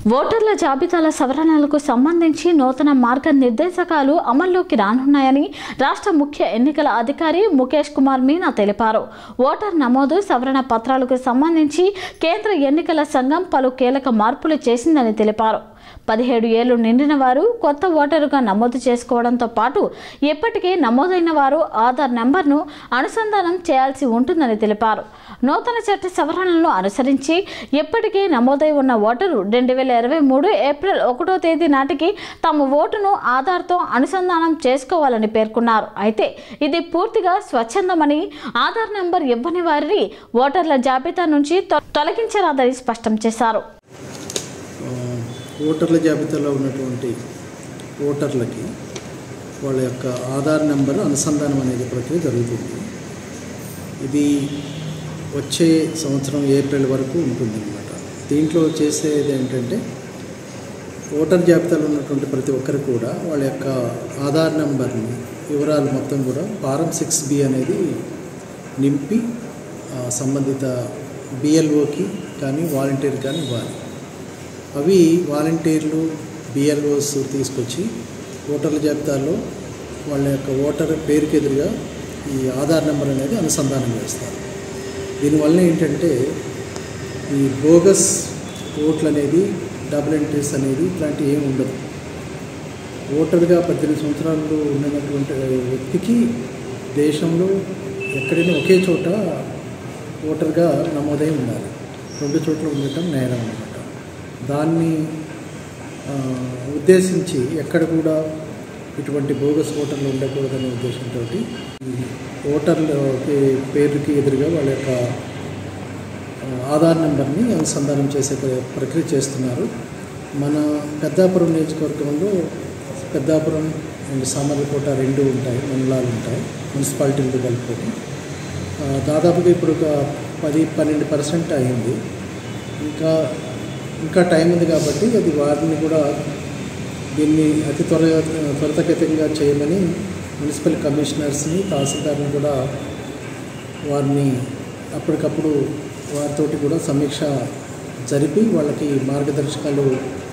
ఓటర్ల జాబితాల సవరణలకు సంబంధించి నూతన మార్గనిర్దేశకాలు అమల్లోకి రానున్నాయని రాష్ట్ర ముఖ్య ఎన్నికల అధికారి ముఖేష్ కుమార్ మీనా తెలిపారు ఓటర్ నమోదు సవరణ పత్రాలకు సంబంధించి కేంద్ర ఎన్నికల సంఘం పలు కీలక మార్పులు చేసిందని తెలిపారు పదిహేడు ఏళ్లు నిండిన వారు కొత్త ఓటరుగా నమోదు చేసుకోవడంతో పాటు ఇప్పటికే నమోదైన వారు ఆధార్ నెంబర్ను అనుసంధానం చేయాల్సి ఉంటుందని తెలిపారు నూతన చట్ట సవరణలను అనుసరించి ఇప్పటికే నమోదై ఉన్న ఓటరు రెండు వేల ఇరవై మూడు ఏప్రిల్ ఒకటో తేదీ నాటికి తమ ఓటును ఆధార్తో అనుసంధానం చేసుకోవాలని పేర్కొన్నారు అయితే ఇది పూర్తిగా స్వచ్ఛందమని ఆధార్ నెంబర్ ఇవ్వని వారిని ఓటర్ల జాబితా నుంచి తొ- తొలగించరాదని స్పష్టం చేశారు ఆ, ఓటర్ల జాబితాలో ఉన్నటువంటి ఓటర్లకి వాళ్ళ యొక్క ఆధార్ నెంబర్ అనుసంధానం అనేది ప్రక్రియ జరుగుతుంది ఇది వచ్చే సంవత్సరం ఏప్రిల్ వరకు ఉంటుందన్నమాట దీంట్లో చేసేది ఏంటంటే ఓటర్ జాబితాలో ఉన్నటువంటి ప్రతి ఒక్కరు కూడా వాళ్ళ యొక్క ఆధార్ నెంబర్ని వివరాలు మొత్తం కూడా ఫారం సిక్స్ బి అనేది నింపి ఆ, సంబంధిత బిఎల్ఓకి కానీ వాలంటీర్ కానీ ఇవ్వాలి అవి వాలంటీర్లు బిఎల్ఓస్ తీసుకొచ్చి ఓటర్ల జాబితాలో వాళ్ళ యొక్క ఓటర్ పేరుకి ఎదురుగా ఈ ఆధార్ నెంబర్ అనేది అనుసంధానం చేస్తారు దీనివల్ల ఏంటంటే ఈ బోగస్ ఓట్లు అనేది డబుల్ ఎంట్రీస్ అనేది ఇట్లాంటివి ఏమి ఉండదు ఓటర్గా పద్దెనిమిది సంవత్సరాలు ఉన్నటువంటి వ్యక్తికి దేశంలో ఎక్కడైనా ఒకే చోట ఓటర్గా నమోదై ఉండాలి రెండు చోట్ల ఉండటం నేరం అన్నమాట దాన్ని ఆ, ఉద్దేశించి ఎక్కడ కూడా ఇటువంటి బోగస్ ఓటర్లు ఉండకూడదనే ఉద్దేశంతో ఈ ఓటర్ల పేరుకి ఎదురుగా వాళ్ళ యొక్క ఆ, ఆధార్ నెంబర్ని అనుసంధానం చేసే ప్ర- ప్రక్రియ చేస్తున్నారు మన పెద్దాపురం నియోజకవర్గంలో పెద్దాపురం అండ్ సామర్లకోట రెండు ఉంటాయి మండలాలు ఉంటాయి మున్సిపాలిటీలు కలుపుకొని ఆ, దాదాపుగా ఇప్పుడు ఒక పది పన్నెండు పర్సెంట్ అయింది ఇంకా ఇంకా టైం ఉంది కాబట్టి అది వారిని కూడా దీన్ని అతి త్వర త్వరితగతిగా చేయమని మున్సిపల్ కమిషనర్స్ని తహసీల్దార్ని కూడా వారిని అప్పటికప్పుడు వారితోటి కూడా సమీక్ష జరిపి వాళ్ళకి మార్గదర్శకాలు